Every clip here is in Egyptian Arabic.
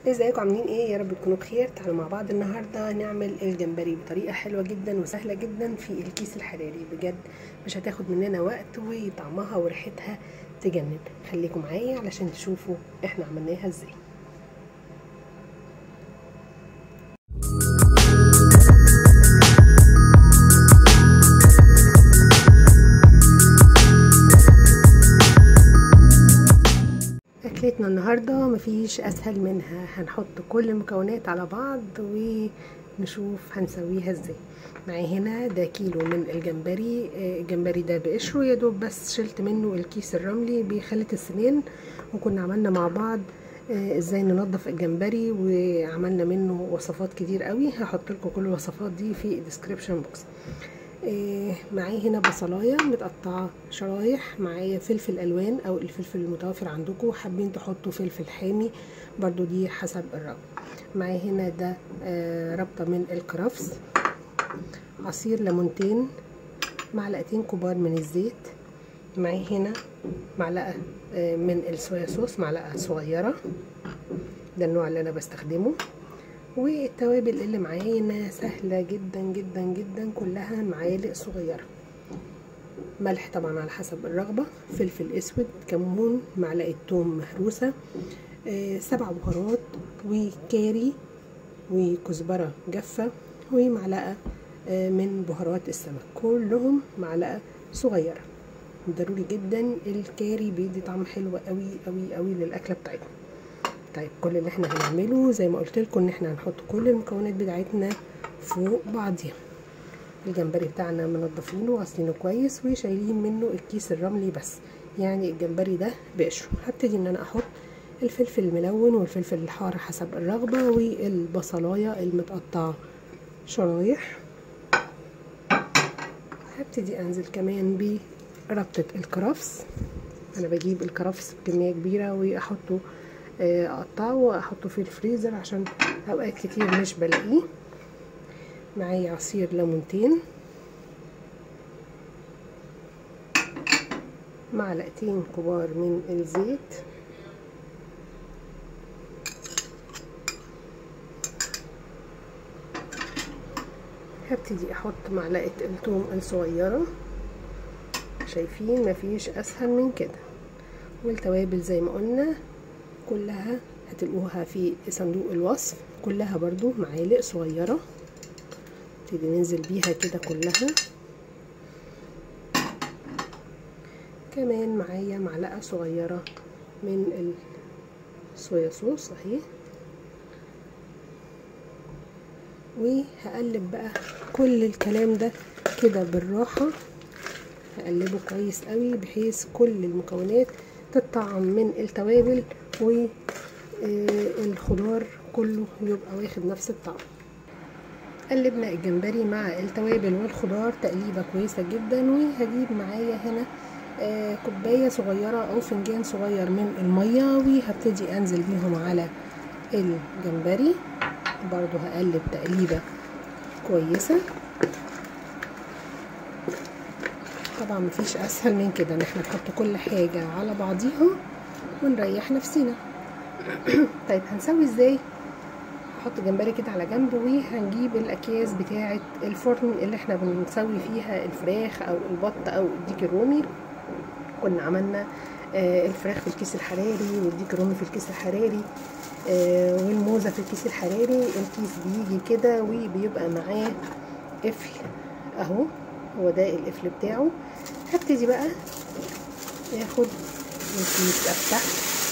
ازيكم عاملين ايه يا رب تكونوا بخير تعالوا مع بعض النهارده نعمل الجمبري بطريقه حلوه جدا وسهله جدا في الكيس الحراري بجد مش هتاخد مننا وقت وطعمها وريحتها تجنن خليكم معايا علشان تشوفوا احنا عملناها ازاي اكلتنا النهارده مفيش اسهل منها هنحط كل المكونات على بعض ونشوف هنسويها ازاي معايا هنا ده كيلو من الجمبري الجمبري ده بقشره يا دوب بس شلت منه الكيس الرملي بخلة السنين وكنا عملنا مع بعض ازاي ننظف الجمبري وعملنا منه وصفات كتير قوي هحط لكم كل الوصفات دي في الديسكريبشن بوكس معايا هنا بصلايه متقطعه شرايح معايا فلفل الوان او الفلفل المتوفر عندكم حابين تحطوا فلفل حامي برضو دي حسب الرغبه معايا هنا ده ربطه من الكرفس عصير ليمونتين معلقتين كبار من الزيت معايا هنا معلقه من الصويا صوص معلقه صغيره ده النوع اللي انا بستخدمه والتوابل اللي معانا سهله جدا جدا جدا كلها معالق صغيره ملح طبعا على حسب الرغبه فلفل اسود كمون معلقه توم مهروسه آه سبع بهارات وكاري وكزبره جافه ومعلقه آه من بهارات السمك كلهم معلقه صغيره ضروري جدا الكاري بيدي طعم حلو قوي قوي قوي للاكله بتاعتنا طيب كل اللي احنا هنعمله زي ما قلت لكم ان احنا هنحط كل المكونات بتاعتنا فوق بعضيها الجمبري بتاعنا منضفينه وغاسلينه كويس وشايلين منه الكيس الرملي بس يعني الجمبري ده بقشره هبتدي ان انا احط الفلفل الملون والفلفل الحار حسب الرغبه والبصلايه المتقطعه شرايح هبتدي انزل كمان بربطه الكرفس انا بجيب الكرفس بكميه كبيره واحطه اقطعه واحطه في الفريزر عشان اوقات كتير مش بلاقيه معايا عصير ليمونتين معلقتين كبار من الزيت هبتدي احط معلقه الثوم الصغيره شايفين مفيش اسهل من كده والتوابل زي ما قلنا كلها هتلقوها في صندوق الوصف كلها برضو معالق صغيرة نبتدي ننزل بيها كده كلها كمان معايا معلقة صغيرة من الصويا صوص اهي وهقلب بقى كل الكلام ده كده بالراحة هقلبه كويس قوي بحيث كل المكونات تطعم من التوابل والخضار كله يبقى واخد نفس الطعم قلبنا الجمبري مع التوابل والخضار تقليبه كويسه جدا وهجيب معايا هنا كوبايه صغيره او فنجان صغير من الميه وهبتدي انزل بيهم على الجمبري برضو هقلب تقليبه كويسه طبعا مفيش اسهل من كده ان احنا نحط كل حاجه على بعضيها ونريح نفسنا طيب هنسوي ازاي هحط جمبري كده على جنب وهنجيب الاكياس بتاعه الفرن اللي احنا بنسوي فيها الفراخ او البط او الديك الرومي كنا عملنا آه الفراخ في الكيس الحراري والديك الرومي في الكيس الحراري آه والموزه في الكيس الحراري الكيس بيجي كده وبيبقى معاه قفل اهو هو ده القفل بتاعه هبتدي بقى ياخد الكيس افتح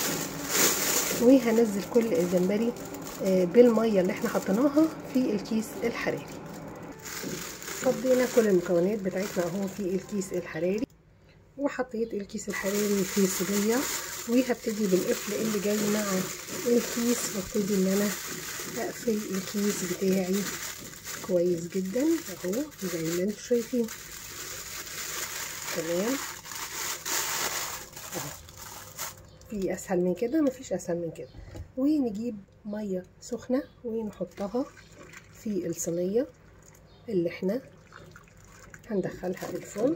وهنزل كل الجمبري بالميه اللي احنا حطيناها في الكيس الحراري فضينا كل المكونات بتاعتنا اهو في الكيس الحراري وحطيت الكيس الحراري في صينيه وهبتدي بالقفل اللي جاي مع الكيس وابتدي ان انا اقفل الكيس بتاعي كويس جدا اهو زي ما انتم شايفين تمام اهو في اسهل من كده مفيش اسهل من كده ونجيب ميه سخنه ونحطها في الصينيه اللي احنا هندخلها الفرن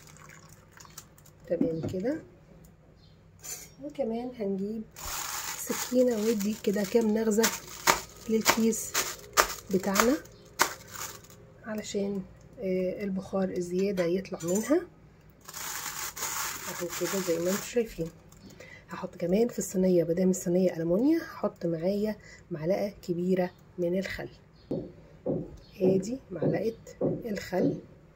تمام كده وكمان هنجيب السكينة وادي كده كام نغزة للكيس بتاعنا علشان البخار الزيادة يطلع منها اهو كده زي ما انتم شايفين هحط كمان في الصينية مادام الصينية ألمونيا هحط معايا معلقة كبيرة من الخل ادي معلقة الخل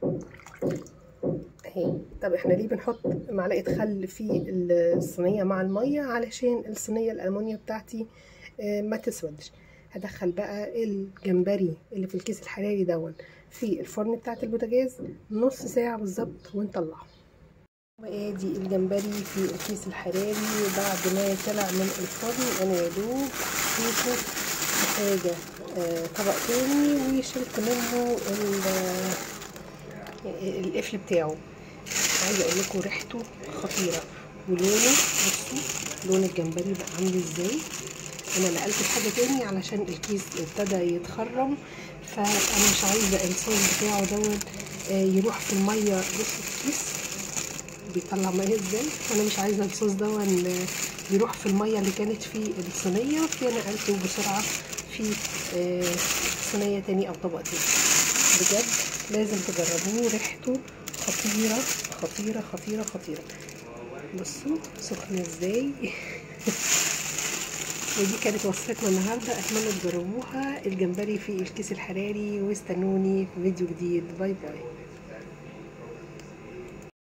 اهي طب احنا ليه بنحط معلقة خل في الصينية مع المية علشان الصينية الألمونيا بتاعتي ما تسودش هدخل بقى الجمبري اللي في الكيس الحراري دون في الفرن بتاعت البوتاجاز نص ساعة بالظبط ونطلعه وادي الجمبري في الكيس الحراري بعد ما طلع من الفرن انا يا دوب شوفه حاجة آه طبق تاني وشلت منه القفل بتاعه عايزه اقول لكم ريحته خطيره ولونه بصوا لون الجمبري بقى عامل ازاي انا نقلت حاجه تاني علشان الكيس ابتدى يتخرم فانا مش عايزه الصوص بتاعه دون يروح في الميه بصوا الكيس بيطلع ميه ازاي فانا مش عايزه الصوص دون يروح في الميه اللي كانت في الصينيه فنقلته بسرعه في صينيه تاني او طبق تاني بجد لازم تجربوه ريحته خطيرة خطيرة خطيرة خطيرة بصوا سخنة ازاي ودي كانت وصفتنا النهاردة اتمنى تجربوها الجمبري في الكيس الحراري واستنوني في فيديو جديد باي باي